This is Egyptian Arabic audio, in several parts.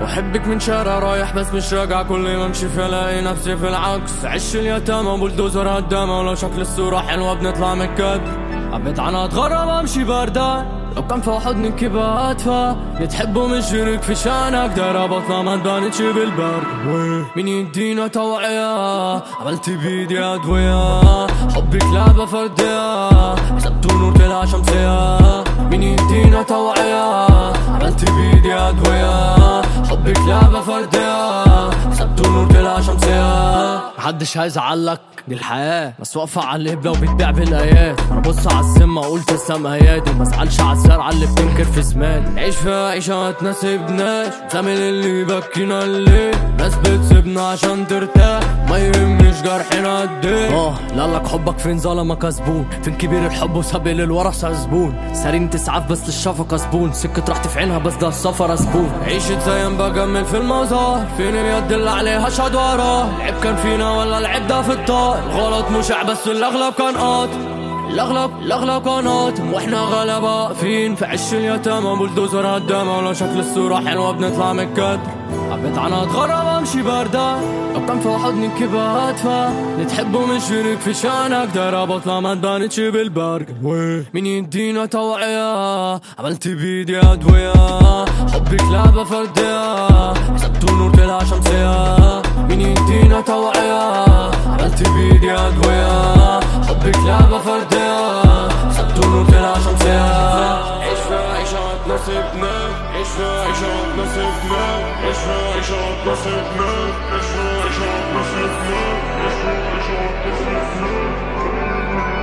وحبك من شارع رايح بس مش راجع كل ما امشي في الاقي نفسي في العكس عش اليتامى بولدوزر هدامة ولو شكل الصورة حلوة بنطلع من الكادر حبيت انا اتغرب امشي بردان لو كان في حضنك يبقى ادفى يتحبوا من شرك في شانك دايرة بطلة ما تبانتش بالبرد مين يدينا توعية عملت بيدي ادوية حبك لعبة فردية حسبت نور طلع شمسية مين يدينا توعية عملت بيدي ادوية حبك لعبة فردية حسبت نور طلع شمسية محدش هيزعلك دي الحياة بس واقفة على الهبلة وبتبيع بالآيات أنا بص على السما أقول تسلم أيادي وما ازعلش على الزرعة اللي بتنكر في زمان نعيش فيها عيشة ما تناسبناش زمن اللي يبكينا الليل ناس بتسيبنا عشان ترتاح ما يهمش جرحنا قد ايه اه لا لك حبك فين ظلمك زبون فين كبير الحب وسابق الورث زبون سارين تسعف بس للشفقة زبون سكة راحتي في عينها بس ده السفر زبون عيشة زي ما بجمل في المزار فين اليد اللي عليها شهد وراه العيب كان فينا ولا العيب ده في الطار الغلط مشع بس الاغلب كان قاطع الاغلب الاغلب كان قاطم واحنا غلبة واقفين في عش اليتامى بولدوزر هدامة ولو شكل الصورة حلوة بنطلع من الكادر حبيت انا اتغرب امشي بردان لو كان في حضنك يبقى ادفى نتحبوا من شريك في شانك دايرة بطلة ما تبانتش بالبرق مين يدينا توعية عملت بيدي ادوية حبك لعبة فردية حسبت نور طلع شمسية مين يدينا توعية عملت بيدي ادوية حبك لعبة فردية حسبت نور طلع شمسية عيش فيها عيشة ما تناسبناش عيش فيها عيشة ما تناسبناش عيش فيها عيشة ما تناسبناش عيش فيها عيشة ما تناسبناش عيش فيها عيشة ما تناسبناش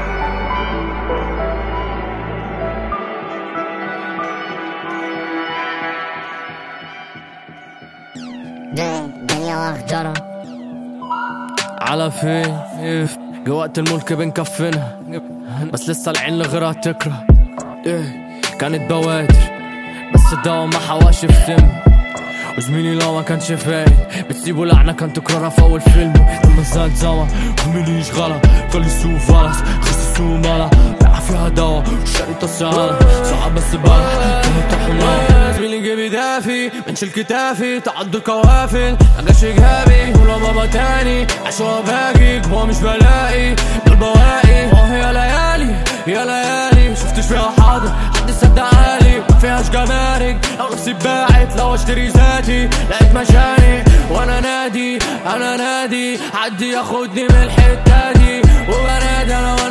الدنيا واخجرة على فين إف جوقت الملك بنكفنها بس لسه العين لغيرها تكره إيه كانت بوادر بس الدوا ما حواش في سم وزميلي لو ما كانش فاهم بتسيبه لعنة كان تكرارها في أول فيلم لما زاد زما وزميلي يشغلها كل سوق فلس خس سوق مالا بقى فيها دوا وشريط السهالة صعب بس بلح كانت تحمل زميلي جيبي دافي من شيل كتافي تعدوا الكوافل مجاش جهابي ولو بابا تاني عشوة باجي هو مش بلاقي دول بواقي اه يا ليالي يا ليالي شفتش فيها حاضر حد صدق عالي ما فيهاش جمارك لو نفسي باعت لو اشتري ذاتي لقيت مشاني وانا نادي انا نادي حد ياخدني من الحتة دي وبنادي انا